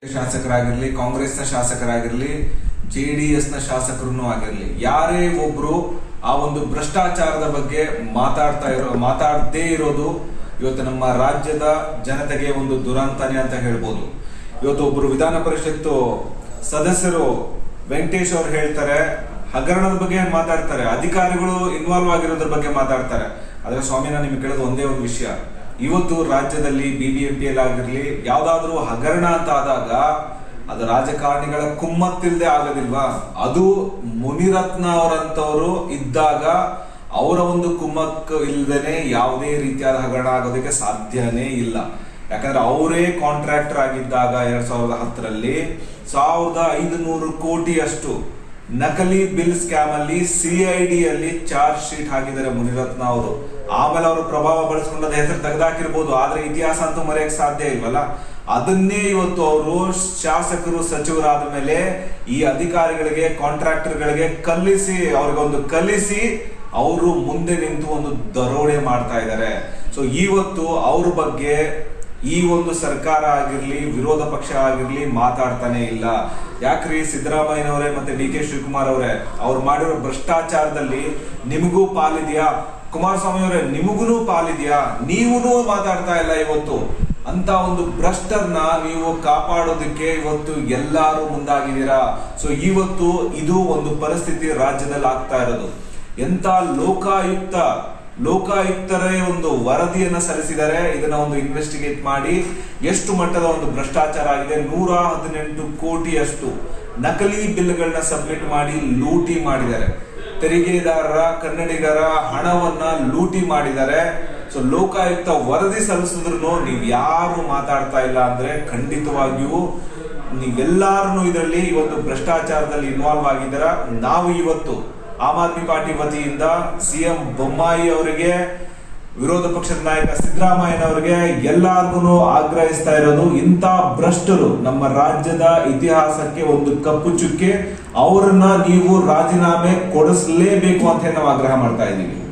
ಶಾಸಕರಾಗಿರ್ಲಿ ಕಾಂಗ್ರೆಸ್ನ ಶಾಸಕರಾಗಿರ್ಲಿ J D S ನ ಶಾಸಕರು ಆಗಿರ್ಲಿ ಯಾರೇ ಒಬ್ರು ಆ ಒಂದು ಭ್ರಷ್ಟಾಚಾರದ ಬಗ್ಗೆ ಮಾತಾಡ್ತಾ ಇರೋ ಮಾತಾಡದೇ ಇರೋದು ಇವತ್ತು ನಮ್ಮ ರಾಜ್ಯದ ಜನತೆಗೆ ಒಂದು ದುರಂತನೇ ಅಂತ ಹೇಳ್ಬೋದು ಇವತ್ತು ಒಬ್ರು ವಿಧಾನ ಪರಿಷತ್ತು ಸದಸ್ಯರು ವೆಂಕಟೇಶ್ ಅವರು ಹೇಳ್ತಾರೆ ಹಗರಣದ ಬಗ್ಗೆ ಮಾತಾಡ್ತಾರೆ ಅಧಿಕಾರಿಗಳು ಇನ್ವಾಲ್ವ್ ಆಗಿರೋದ್ರ ಬಗ್ಗೆ ಮಾತಾಡ್ತಾರೆ ಆದ್ರೆ ಸ್ವಾಮಿ ನಾನು ನಿಮ್ಗೆ ಕೇಳೋದು ಒಂದೇ ಒಂದು ವಿಷಯ ಇವತ್ತು ರಾಜ್ಯದಲ್ಲಿ ಬಿಬಿಎಂಪಿ ಆಗಿರ್ಲಿ ಯಾವ್ದಾದ್ರು ಹಗರಣ ಅಂತ ಆದಾಗ ಅದು ರಾಜಕಾರಣಿಗಳ ಕುಮ್ಮತ್ತಿಲ್ದೆ ಆಗೋದಿಲ್ವಾ ಅದು ಮುನಿರತ್ನ ಅವರಂತವರು ಇದ್ದಾಗ ಅವರ ಒಂದು ಕುಮ್ಮಕ್ ಇಲ್ದೇನೆ ಯಾವುದೇ ರೀತಿಯಾದ ಹಗರಣ ಆಗೋದಕ್ಕೆ ಸಾಧ್ಯನೇ ಇಲ್ಲ ಯಾಕಂದ್ರೆ ಅವರೇ ಕಾಂಟ್ರಾಕ್ಟರ್ ಆಗಿದ್ದಾಗ ಎರಡ್ ಸಾವಿರದ ಹತ್ತರಲ್ಲಿ ಸಾವಿರದ ಐದುನೂರು ಕೋಟಿಯಷ್ಟು ನಕಲಿ ಬಿಲ್ ಸ್ಕ್ಯಾಮ್ ಅಲ್ಲಿ ಸಿಐಡಿ ಅಲ್ಲಿ ಚಾರ್ಜ್ ಶೀಟ್ ಹಾಕಿದ್ದಾರೆ ಮುನಿರತ್ನ ಅವರು ಆಮೇಲೆ ಅವರು ಪ್ರಭಾವ ಬಳಸ್ಕೊಂಡದ ಹೆಸರು ತೆಗೆದಾಕಿರ್ಬೋದು ಆದ್ರೆ ಇತಿಹಾಸ ಅಂತೂ ಮರೆಯಕ್ ಸಾಧ್ಯ ಇಲ್ವಲ್ಲ ಅದನ್ನೇ ಇವತ್ತು ಅವರು ಶಾಸಕರು ಸಚಿವರಾದ ಮೇಲೆ ಈ ಅಧಿಕಾರಿಗಳಿಗೆ ಕಾಂಟ್ರಾಕ್ಟರ್ಗಳಿಗೆ ಕಲಿಸಿ ಅವ್ರಿಗೊಂದು ಕಲಿಸಿ ಅವರು ಮುಂದೆ ನಿಂತು ಒಂದು ದರೋಡೆ ಮಾಡ್ತಾ ಇದ್ದಾರೆ ಸೊ ಇವತ್ತು ಅವ್ರ ಬಗ್ಗೆ ಈ ಒಂದು ಸರ್ಕಾರ ಆಗಿರ್ಲಿ ವಿರೋಧ ಪಕ್ಷ ಆಗಿರ್ಲಿ ಮಾತಾಡ್ತಾನೆ ಇಲ್ಲ ಯಾಕ್ರಿ ಸಿದ್ದರಾಮಯ್ಯನವರೇ ಮತ್ತೆ ಡಿ ಕೆ ಶಿವಕುಮಾರ್ ಅವರೇ ಅವ್ರು ಮಾಡಿರೋ ಭ್ರಷ್ಟಾಚಾರದಲ್ಲಿ ನಿಮಗೂ ಪಾಲಿದ್ಯಾ ಕುಮಾರಸ್ವಾಮಿ ಅವರೇ ನಿಮಗೂ ಪಾಲಿದ್ಯಾ ನೀವೂ ಮಾತಾಡ್ತಾ ಇಲ್ಲ ಇವತ್ತು ಅಂತ ಒಂದು ಭ್ರಷ್ಟರ್ನ ನೀವು ಕಾಪಾಡೋದಕ್ಕೆ ಇವತ್ತು ಎಲ್ಲಾರು ಮುಂದಾಗಿದ್ದೀರಾ ಸೊ ಇವತ್ತು ಇದು ಒಂದು ಪರಿಸ್ಥಿತಿ ರಾಜ್ಯದಲ್ಲಿ ಆಗ್ತಾ ಇರೋದು ಎಂತ ಲೋಕಾಯುಕ್ತ ಲೋಕಾಯುಕ್ತರೇ ಒಂದು ವರದಿಯನ್ನ ಸಲ್ಲಿಸಿದ್ದಾರೆ ಇದನ್ನ ಒಂದು ಇನ್ವೆಸ್ಟಿಗೇಟ್ ಮಾಡಿ ಎಷ್ಟು ಮಟ್ಟದ ಒಂದು ಭ್ರಷ್ಟಾಚಾರ ಆಗಿದೆ ನೂರ ಹದಿನೆಂಟು ಕೋಟಿಯಷ್ಟು ನಕಲಿ ಬಿಲ್ಗಳನ್ನ ಸಬ್ಮಿಟ್ ಮಾಡಿ ಲೂಟಿ ಮಾಡಿದ್ದಾರೆ ತೆರಿಗೆದಾರರ ಕನ್ನಡಿಗರ ಹಣವನ್ನ ಲೂಟಿ ಮಾಡಿದ್ದಾರೆ ಸೊ ಲೋಕಾಯುಕ್ತ ವರದಿ ಸಲ್ಲಿಸಿದ್ರು ನೀವ್ ಯಾರು ಮಾತಾಡ್ತಾ ಇಲ್ಲ ಅಂದ್ರೆ ಖಂಡಿತವಾಗಿಯೂ ನೀವೆಲ್ಲಾರು ಇದರಲ್ಲಿ ಈ ಒಂದು ಭ್ರಷ್ಟಾಚಾರದಲ್ಲಿ ಇನ್ವಾಲ್ವ್ ಆಗಿದ್ದೀರಾ ನಾವು ಇವತ್ತು ಆಮ್ ಆದ್ಮಿ ಪಾರ್ಟಿ ವತಿಯಿಂದ ಸಿಎಂ ಬೊಮ್ಮಾಯಿ ಅವರಿಗೆ ವಿರೋಧ ಪಕ್ಷದ ನಾಯಕ ಸಿದ್ದರಾಮಯ್ಯನವರಿಗೆ ಎಲ್ಲಾರ್ಗು ಆಗ್ರಹಿಸ್ತಾ ಇರೋದು ಇಂಥ ಭ್ರಷ್ಟರು ನಮ್ಮ ರಾಜ್ಯದ ಇತಿಹಾಸಕ್ಕೆ ಒಂದು ಕಪ್ಪು ಚುಕ್ಕೆ ಅವರನ್ನ ನೀವು ರಾಜೀನಾಮೆ ಕೊಡಿಸಲೇಬೇಕು ಅಂತ ನಾವು ಆಗ್ರಹ ಮಾಡ್ತಾ ಇದ್ದೀವಿ